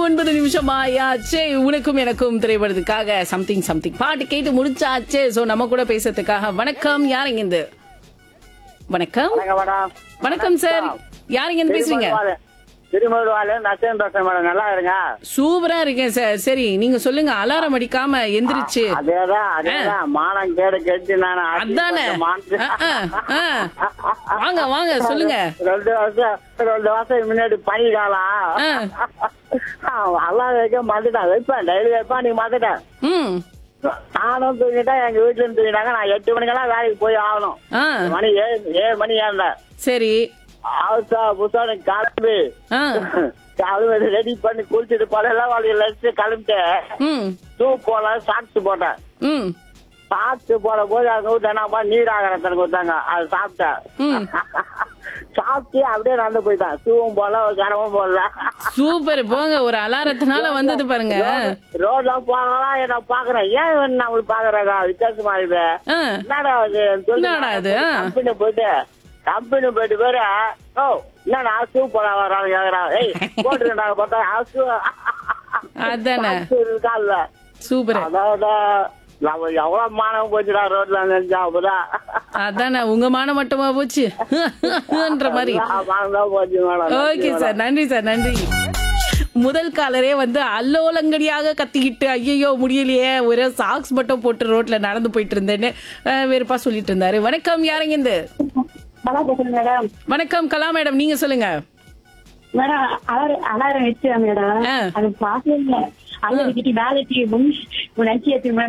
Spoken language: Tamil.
ஒன்பது நிமிஷம் ஆயாச்சே உனக்கும் எனக்கும் திரைப்படத்துக்காக சம்திங் சம்திங் பாட்டு கேட்டு முடிச்சாச்சே சோ நம்ம கூட பேசுறதுக்காக வணக்கம் யாருங்க இருந்து வணக்கம் வணக்கம் மேடம் வணக்கம் சார் யாருங்க இருந்து பேசுறீங்க திருமருவாலு நச்சன் பேசுறேன் மேடம் நல்லா இருங்க சூப்பரா இருக்கேன் சார் சரி நீங்க சொல்லுங்க அலாரம் அடிக்காம எந்திரிச்சு அதேதான் அதேதான் மானம் கேடு கெட்டு நான் அதானே ஆ, ஆ, ஆ. வாங்க வாங்க சொல்லுங்க ரெண்டு வருஷம் ரெண்டு வருஷம் முன்னாடி பனி காலம் ஆ. எல்லாம் வைக்க மாட்டுட்டேன் வைப்பேன் டெய்லி வைப்பேன் நீ மாட்டுட்டேன் ம் நானும் தூங்கிட்டேன் எங்க வீட்டுல இருந்து தூங்கிட்டாங்க நான் எட்டு மணிக்கெல்லாம் வேலைக்கு போய் ஆகணும் ஆ மணி ஏழு ஏழு மணி ஏறினேன் சரி அவசா புத்தானு கிளம்பி ஆ கிளம்பி ரெடி பண்ணி குளிச்சுட்டு பழைய வாழ்க்கை லட்சு கிளம்பிட்டு ம் ஷூ போல சாக்ஸ் போட்டேன் ம் சாப்பிட்டு போற போது அங்க விட்டு என்னப்பா நீராகரத்தனை கொடுத்தாங்க அது சாப்பிட்டேன் ம் சாப்பிட்டு அப்படியே நடந்து போயிட்டான் ஷூவும் போல கனமும் போடல சூப்பர் போங்க ஒரு அலாரத்தினால வந்தது பாருங்க ரோட்ல போகலாம் என்ன பாக்குறேன் ஏன் இவன் நம்மளுக்கு பாக்குறாங்க வித்தியாசமா இருக்குது ஆ, என்னடா இது என்னடா இது, ஆ? கம்பெனி போயிட்டு கம்பெனி போயிட்டு பேரு ஓ என்னடா ஷூ போட வராங்க கேக்குறான் ஏய் போட்டுருக்காங்க பார்த்தா ஷூ அதானே இருக்கான்ல சூப்பர் அதோட நம்ம எவ்வளவு மானம் போச்சுடா ரோட்ல நினைச்சா அப்பதான் அதானே உங்க மானம் மட்டுமா போச்சு ன்ற மாதிரி மானம் தான் போச்சு மேடம் ஓகே சார் நன்றி சார் நன்றி முதல் காலரே வந்து அல்லோலங்கடியாக கத்திக்கிட்டு ஐயோ முடியலையே ஒரே சாக்ஸ் மட்டும் போட்டு ரோட்ல நடந்து போயிட்டு இருந்தேன்னு அஹ், வெறுப்பா சொல்லிட்டு இருந்தாரு வணக்கம் யாருங்க இந்த நல்லா பேசுறேன் மேடம் வணக்கம் கலா மேடம் நீங்க சொல்லுங்க மேடம் அலாரம் அலாரம் வச்சேன் மேடம் ஆ. அது பாக்கல அலாரம் கிட்டி வேலைக்கு முன் நினைச்சு